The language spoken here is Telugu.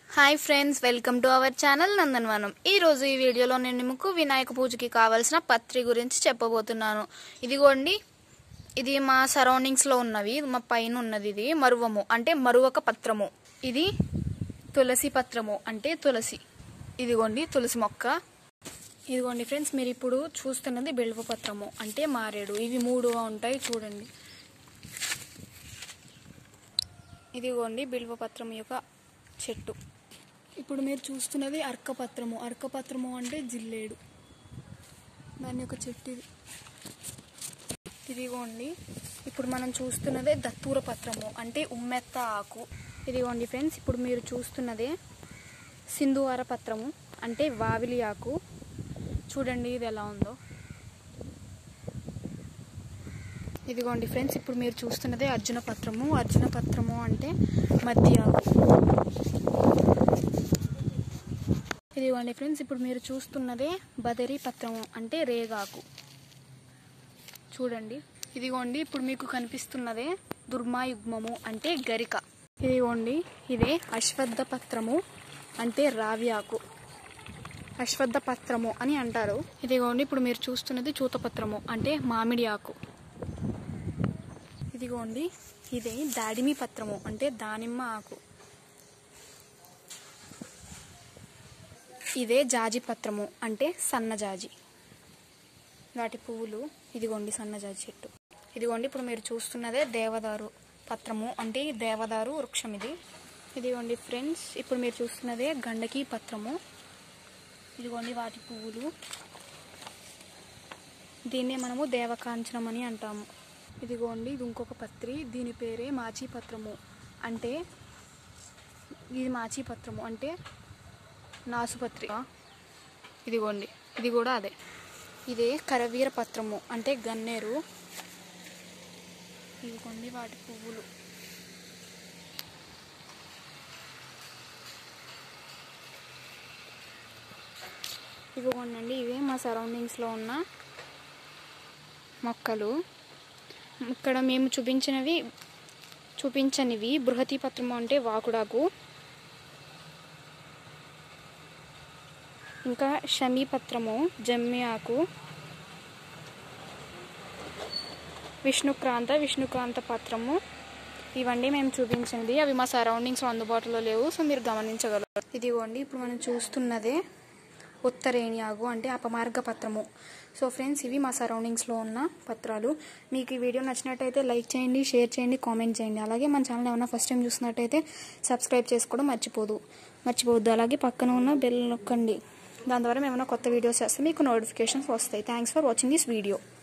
hi friends welcome to our channel Nandanavanam ఈ రోజు ఈ వీడియోలో నేను మీకు వినాయక పూజకి కావాల్సిన పత్రి గురించి చెప్పబోతున్నాను ఇదిగోండి ఇది మా సరౌండింగ్స్ లో ఉన్నవి ఇది మా పైన ఉన్నది ఇది మరువము అంటే మరువక పత్రము ఇది తులసి పత్రము అంటే తులసి ఇదిగోండి తులసి మొక్క ఇదిగోండి ఫ్రెండ్స్ మీరు ఇప్పుడు చూస్తున్నది బిల్వ పత్రము అంటే మారేడు ఇవి మూడుగా ఉంటాయి చూడండి ఇదిగోండి బిల్వపత్రం యొక్క చెట్టు ఇప్పుడు మీరు చూస్తున్నది అర్కపత్రము అర్కపత్రము అంటే జిల్లేడు దాని యొక్క చెట్టు ఇది ఇదిగోండి ఇప్పుడు మనం చూస్తున్నదే దత్తూర పత్రము అంటే ఉమ్మెత్త ఆకు ఇదిగోండి ఫ్రెండ్స్ ఇప్పుడు మీరు చూస్తున్నదే సింధువార పత్రము అంటే వావిలి ఆకు చూడండి ఇది ఎలా ఉందో ఇదిగోండి ఫ్రెండ్స్ ఇప్పుడు మీరు చూస్తున్నదే అర్జున పత్రము అర్జున పత్రము అంటే మధ్య ఆకు ఇదిగోండి ఫ్రెండ్స్ ఇప్పుడు మీరు చూస్తున్నదే బదరి పత్రము అంటే రేగాకు చూడండి ఇదిగోండి ఇప్పుడు మీకు కనిపిస్తున్నదే దుర్మాయుగ్మము అంటే గరిక ఇదిగోండి ఇదే అశ్వత్థ పత్రము అంటే రావి ఆకు అశ్వత్థ పత్రము అని అంటారు ఇదిగోండి ఇప్పుడు మీరు చూస్తున్నది చూతపత్రము అంటే మామిడి ఆకు ఇదిగోండి ఇదే దాడిమి పత్రము అంటే దానిమ్మ ఆకు ఇదే జాజి పత్రము అంటే సన్నజాజి వాటి పువ్వులు ఇదిగోండి సన్నజాజి చెట్టు ఇదిగోండి ఇప్పుడు మీరు చూస్తున్నదే దేవదారు పత్రము అంటే దేవదారు వృక్షం ఇది ఇదిగోండి ఫ్రెండ్స్ ఇప్పుడు మీరు చూస్తున్నదే గండకి పత్రము ఇదిగోండి వాటి పువ్వులు దీన్నే మనము దేవకాంచనం అని అంటాము ఇదిగోండి ఇది ఇంకొక పత్రి దీని పేరే మాచి పత్రము అంటే ఇది మాచి పత్రము అంటే నాసుపత్రి ఇదిగోండి ఇది కూడా అదే ఇదే కరవీర పత్రము అంటే గన్నేరు ఇదిగోండి వాటి పువ్వులు ఇదిగోండి ఇవే మా సరౌండింగ్స్లో ఉన్న మొక్కలు ఇక్కడ మేము చూపించినవి చూపించనివి బృహతి పత్రము అంటే వాకుడాకు ఇంకా షమీ పత్రము జమ్మి ఆకు విష్ణుక్రాంత విష్ణుక్రాంత పత్రము ఇవన్నీ మేము చూపించింది అవి మా సరౌండింగ్స్లో అందుబాటులో లేవు సో మీరు గమనించగలరు ఇదిగోండి ఇప్పుడు మనం చూస్తున్నదే ఉత్తరేణి ఆగు అంటే అపమార్గ పత్రము సో ఫ్రెండ్స్ ఇవి మా సరౌండింగ్స్లో ఉన్న పత్రాలు మీకు ఈ వీడియో నచ్చినట్టయితే లైక్ చేయండి షేర్ చేయండి కామెంట్ చేయండి అలాగే మన ఛానల్ ఏమైనా ఫస్ట్ టైం చూసినట్టయితే సబ్స్క్రైబ్ చేసుకోవడం మర్చిపోదు మర్చిపోవద్దు అలాగే పక్కన ఉన్న బెల్ నొక్కండి దాని ద్వారా ఏమైనా కొత్త వీడియోస్ చేస్తే మీకు నోటిఫికేషన్స్ వస్తాయి thanks for watching this video